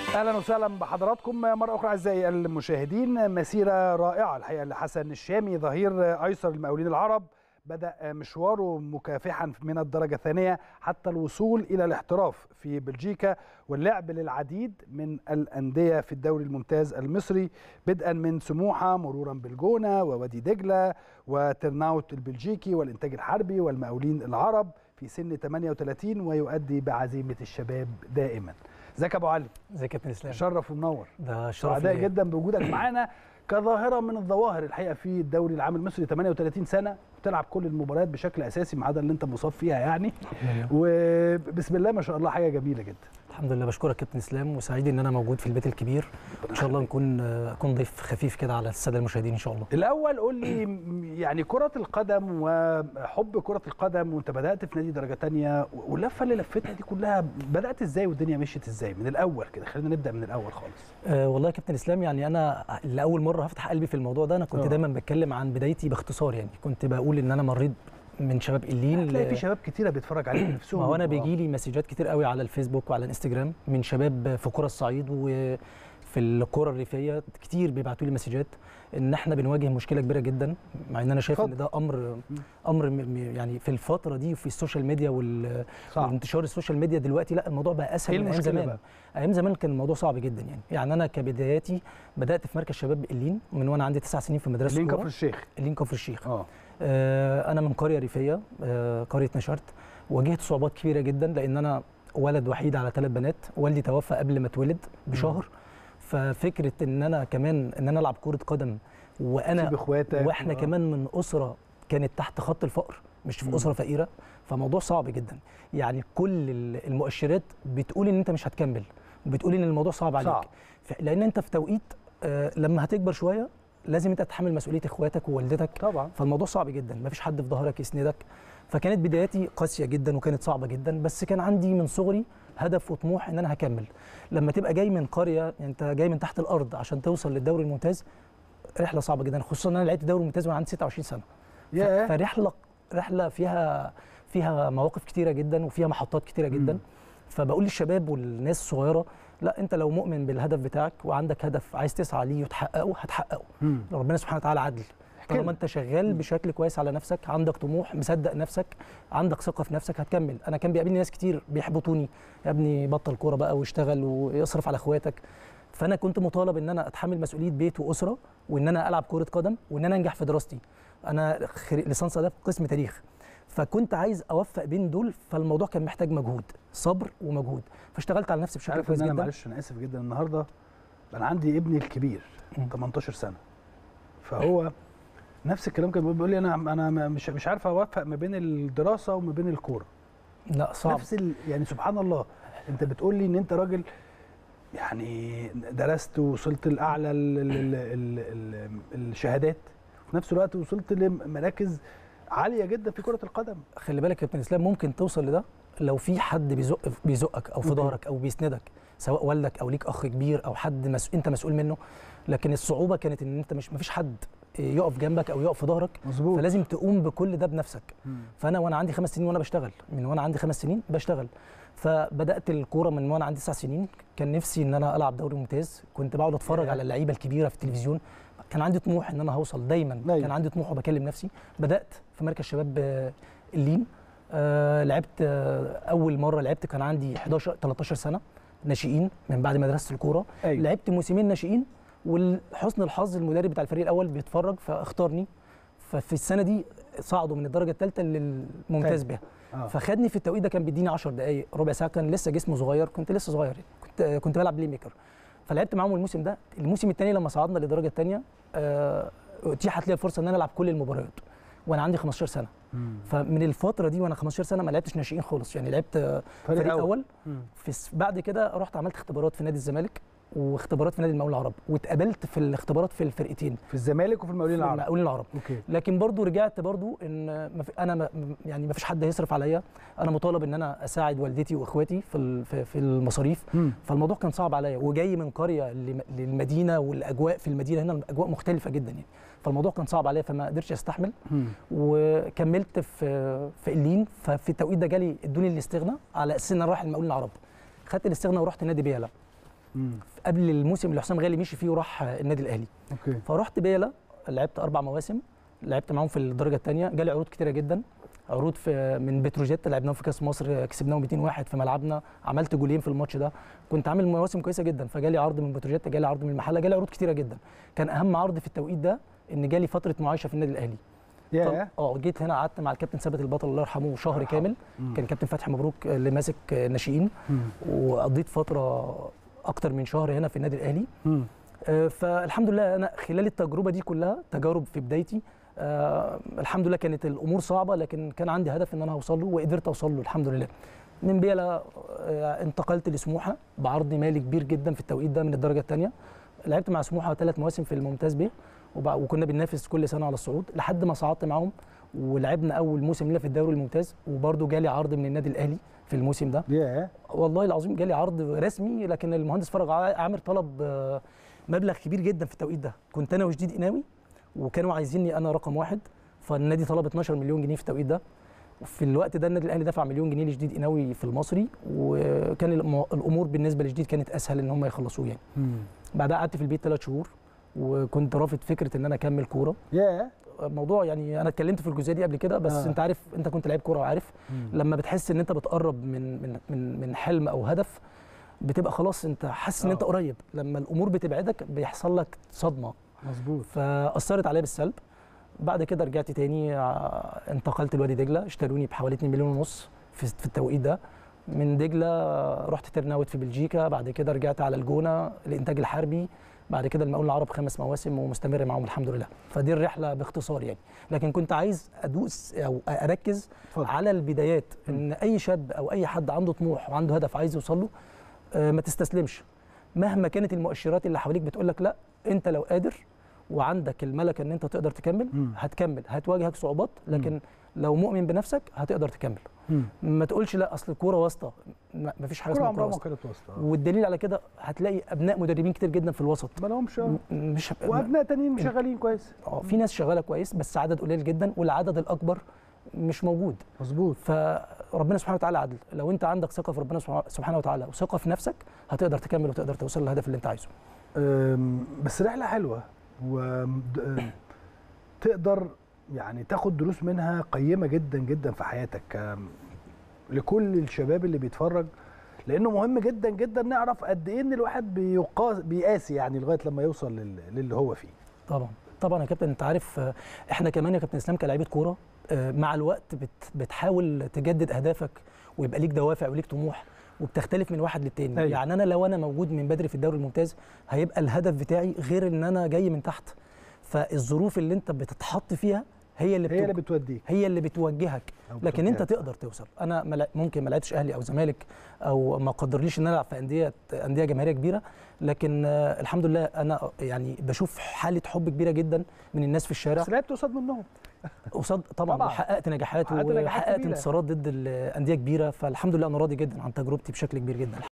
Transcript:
اهلا وسهلا بحضراتكم مره اخرى اعزائي المشاهدين مسيره رائعه الحقيقه لحسن الشامي ظهير ايسر المقاولين العرب بدا مشواره مكافحا من الدرجه الثانيه حتى الوصول الى الاحتراف في بلجيكا واللعب للعديد من الانديه في الدوري الممتاز المصري بدءا من سموحه مرورا بالجونه ووادي دجله وترناوت البلجيكي والانتاج الحربي والمقاولين العرب في سن 38 ويؤدي بعزيمه الشباب دائما ازيك يا ابو علي ازيك يا كابتن اسلام شرف ومنور ده شرف سعداء ليا. جدا بوجودك معانا كظاهره من الظواهر الحقيقه في الدوري العام المصري 38 سنه بتلعب كل المباريات بشكل اساسي ما عدا اللي انت مصاب فيها يعني وبسم الله ما شاء الله حاجه جميله جدا الحمد لله بشكرك كابتن اسلام وسعيد ان انا موجود في البيت الكبير ان شاء الله نكون اكون ضيف خفيف كده على الساده المشاهدين ان شاء الله الاول قول لي يعني كره القدم وحب كره القدم وانت بدات في نادي درجه تانية واللفه اللي لفتها دي كلها بدات ازاي والدنيا مشيت ازاي من الاول كده خلينا نبدا من الاول خالص أه والله يا كابتن اسلام يعني انا لاول مره هفتح قلبي في الموضوع ده انا كنت آه. دايما بتكلم عن بدايتي باختصار يعني كنت بقول ان انا مريت من شباب قليل هتلاقي في شباب كتيره بيتفرج عليك نفسهم ما هو انا يبقوا- بيجي لي مسجات كتير قوي على الفيسبوك وعلى الانستجرام من شباب في كرة الصعيد وفي الكرة الريفية كتير بيبعتوا لي مسجات ان احنا بنواجه مشكلة كبيرة جدا مع ان انا شايف اتفضل. ان ده امر امر م- م- يعني في الفترة دي وفي السوشيال ميديا وال- صعب وانتشار السوشيال ميديا دلوقتي لا الموضوع بقى اسهل ايه من ايام المشكله زمان بقى؟ ايام زمان كان الموضوع صعب جدا يعني يعني انا كبداياتي بدات في مركز شباب قليل من وانا عندي تسع سنين في مدرسه لين كفر الكوره الشيخ قليل كفر الشيخ اه آه، انا من قريه ريفيه آه، قريه نشرت واجهت صعوبات كبيره جدا لان انا ولد وحيد على ثلاث بنات والدي توفى قبل ما اتولد بشهر ففكره ان انا كمان ان انا العب كره قدم وانا سيب اخواتك واحنا آه. كمان من اسره كانت تحت خط الفقر مش في مم. اسره فقيره فموضوع صعب جدا يعني كل ال- المؤشرات بتقول ان انت مش هتكمل وبتقول ان الموضوع صعب عليك صعب. ف- لان انت في توقيت آه، لما هتكبر شويه لازم انت تتحمل مسؤوليه اخواتك ووالدتك طبعا فالموضوع صعب جدا مفيش حد في ظهرك يسندك فكانت بداياتي قاسيه جدا وكانت صعبه جدا بس كان عندي من صغري هدف وطموح ان انا هكمل لما تبقى جاي من قريه يعني انت جاي من تحت الارض عشان توصل للدوري الممتاز رحله صعبه جدا خصوصا ان انا لعبت دوري ممتاز وانا عندي 26 سنه ف- ياه فرحله رحله فيها فيها مواقف كتيره جدا وفيها محطات كتيره جدا مم. فبقول للشباب والناس الصغيره لا انت لو مؤمن بالهدف بتاعك وعندك هدف عايز تسعى ليه وتحققه هتحققه مم. ربنا سبحانه وتعالى عدل طالما كده. انت شغال بشكل كويس على نفسك عندك طموح مصدق نفسك عندك ثقه في نفسك هتكمل انا كان بيقابلني ناس كتير بيحبطوني يا ابني بطل كوره بقى واشتغل ويصرف على اخواتك فانا كنت مطالب ان انا اتحمل مسؤوليه بيت واسره وان انا العب كره قدم وان انا انجح في دراستي انا خريج ليسانس اداب قسم تاريخ فكنت عايز اوفق بين دول فالموضوع كان محتاج مجهود صبر ومجهود فاشتغلت على نفسي بشكل عارف كويس ان انا جدا معلش انا اسف جدا النهارده انا عندي ابني الكبير مم. 18 سنه فهو نفس الكلام كان بيقول لي انا انا مش مش عارف اوفق ما بين الدراسه وما بين الكوره لا صعب نفس ال... يعني سبحان الله انت بتقول لي ان انت راجل يعني درست ووصلت لاعلى ال... ال... ال... ال... ال... الشهادات في نفس الوقت وصلت لمراكز عاليه جدا في كره القدم خلي بالك يا ابن اسلام ممكن توصل لده لو في حد بيزق بيزقك او في أوكي. ظهرك او بيسندك سواء والدك او ليك اخ كبير او حد مس... انت مسؤول منه لكن الصعوبه كانت ان انت مش مفيش حد يقف جنبك او يقف في ظهرك مظبوط فلازم تقوم بكل ده بنفسك فانا وانا عندي خمس سنين وانا بشتغل من وانا عندي خمس سنين بشتغل فبدات الكوره من وانا عندي تسع سنين كان نفسي ان انا العب دوري ممتاز كنت بقعد اتفرج ياه. على اللعيبه الكبيره في التلفزيون كان عندي طموح ان انا هوصل دايما أيوة. كان عندي طموح وبكلم نفسي بدات في مركز شباب آه، اللين آه لعبت آه اول مره لعبت كان عندي 11 13 سنه ناشئين من بعد مدرسه الكوره ايوه لعبت موسمين ناشئين ولحسن الحظ المدرب بتاع الفريق الاول بيتفرج فاختارني ففي السنه دي صعدوا من الدرجه الثالثه للممتاز بها آه. فخدني في التوقيت ده كان بيديني 10 دقائق ربع ساعه كان لسه جسمه صغير كنت لسه صغير يعني. كنت كنت بلعب بلاي ميكر فلعبت معاهم الموسم ده الموسم الثاني لما صعدنا للدرجه الثانيه اتيحت لي الفرصه ان انا العب كل المباريات وانا عندي 15 سنه مم. فمن الفتره دي وانا 15 سنه ما لعبتش ناشئين خالص يعني لعبت آه، فريق فريق أول. اول مم. في الس- بعد كده رحت عملت اختبارات في نادي الزمالك واختبارات في نادي المقاولين العرب واتقابلت في الاختبارات في الفرقتين في الزمالك وفي المقاولين في العرب المقاولين العرب اوكي لكن برضو رجعت برضو ان ما في انا ما يعني ما فيش حد هيصرف عليا انا مطالب ان انا اساعد والدتي واخواتي في ال- في في المصاريف مم. فالموضوع كان صعب عليا وجاي من قريه لم- للمدينه والاجواء في المدينه هنا الاجواء مختلفه جدا يعني فالموضوع كان صعب عليا فما قدرتش استحمل مم. وكملت في في اللين ففي التوقيت ده جالي ادوني الاستغناء على اساس ان انا رايح المقاولين العرب خدت الاستغناء ورحت نادي بيالا مم. قبل الموسم اللي حسام غالي مشي فيه وراح النادي الاهلي اوكي فرحت بيلا لعبت اربع مواسم لعبت معاهم في الدرجه الثانيه جالي عروض كتيره جدا عروض في من بتروجيت لعبناهم في كاس مصر كسبناهم 201 في ملعبنا عملت جولين في الماتش ده كنت عامل مواسم كويسه جدا فجالي عرض من بتروجيت جالي عرض من المحله جالي عروض كتيره جدا كان اهم عرض في التوقيت ده ان جالي فتره معايشه في النادي الاهلي يا اه جيت هنا قعدت مع الكابتن ثابت البطل الله يرحمه شهر الله يرحمه. كامل مم. كان كابتن فتحي مبروك اللي ماسك ناشئين مم. وقضيت فتره اكتر من شهر هنا في النادي الاهلي مم. آه، فالحمد لله انا خلال التجربه دي كلها تجارب في بدايتي آه الحمد لله كانت الامور صعبه لكن كان عندي هدف ان انا اوصل له وقدرت اوصل له الحمد لله من بيلا آه انتقلت لسموحه بعرض مالي كبير جدا في التوقيت ده من الدرجه الثانيه لعبت مع سموحه ثلاث مواسم في الممتاز بيه وبع- وكنا بننافس كل سنه على الصعود لحد ما صعدت معاهم ولعبنا اول موسم لنا في الدوري الممتاز وبرده جالي عرض من النادي الاهلي في الموسم ده يا والله العظيم جالي عرض رسمي لكن المهندس فرج عا- عامر طلب آه، مبلغ كبير جدا في التوقيت ده كنت انا وجديد قناوي وكانوا عايزيني انا رقم واحد فالنادي طلب 12 مليون جنيه في التوقيت ده في الوقت ده النادي الاهلي دفع مليون جنيه لجديد قناوي في المصري وكان الم- الامور بالنسبه لجديد كانت اسهل ان هم يخلصوه يعني مم. بعدها قعدت في البيت ثلاث شهور وكنت رافض فكره ان انا اكمل كوره يا موضوع يعني انا اتكلمت في الجزئيه دي قبل كده بس آه. آه. انت عارف انت كنت لعيب كوره وعارف مم. لما بتحس ان انت بتقرب من من من من حلم او هدف بتبقى خلاص انت حاسس ان آه. انت قريب لما الامور بتبعدك بيحصل لك صدمه مظبوط فاثرت عليا بالسلب بعد كده رجعت تاني ع- انتقلت لوادي دجله اشتروني بحوالي 2 مليون ونص في في التوقيت ده من دجله رحت ترناوت في بلجيكا بعد كده رجعت على الجونه الانتاج الحربي بعد كده المقاول العرب خمس مواسم ومستمر معاهم الحمد لله فدي الرحله باختصار يعني لكن كنت عايز ادوس او اركز اتفضل. على البدايات ان اي شاب او اي حد عنده طموح وعنده هدف عايز يوصل له آه، ما تستسلمش مهما كانت المؤشرات اللي حواليك بتقول لك لا انت لو قادر وعندك الملكه ان انت تقدر تكمل مم. هتكمل هتواجهك صعوبات لكن لو مؤمن بنفسك هتقدر تكمل مم. ما تقولش لا اصل الكوره واسطه ما ما فيش حاجه كرة اسمها عمرها كوره ما واسطه كانت واسطة والدليل على كده هتلاقي ابناء مدربين كتير جدا في الوسط ما لهمش م- مش وابناء تانيين شغالين كويس اه في ناس شغاله كويس بس عدد قليل جدا والعدد الاكبر مش موجود مظبوط فربنا سبحانه وتعالى عدل لو انت عندك ثقه في ربنا سبحانه- سبحانه وتعالى وثقه في نفسك هتقدر تكمل وتقدر توصل للهدف اللي انت عايزه أم، بس رحله حلوه وتقدر يعني تاخد دروس منها قيمه جدا جدا في حياتك أم، لكل الشباب اللي بيتفرج لانه مهم جدا جدا نعرف قد ايه ان الواحد بيقاس بيقاسي يعني لغايه لما يوصل لل- للي هو فيه طبعا طبعا يا كابتن انت عارف آه، احنا كمان يا كابتن اسلام كلاعيبه كوره آه، مع الوقت بت بتحاول تجدد اهدافك ويبقى ليك دوافع وليك طموح وبتختلف من واحد للتاني أيوة. يعني انا لو انا موجود من بدري في الدوري الممتاز هيبقى الهدف بتاعي غير ان انا جاي من تحت فالظروف اللي انت بتتحط فيها هي اللي هي اللي بتوج- بتوديك هي اللي بتوجهك أو لكن انت بتوجهك. تقدر توصل انا ما لع- ممكن ما لعبتش اهلي او زمالك او ما قدرليش ان انا العب في انديه انديه جماهيريه كبيره لكن آه، الحمد لله انا يعني بشوف حاله حب كبيره جدا من الناس في الشارع بس لعبت قصاد منهم قصاد طبعا, طبعاً. وحققت نجاحات حققت نجاحات وحققت كبيرة. انتصارات ضد الانديه كبيره فالحمد لله انا راضي جدا عن تجربتي بشكل كبير جدا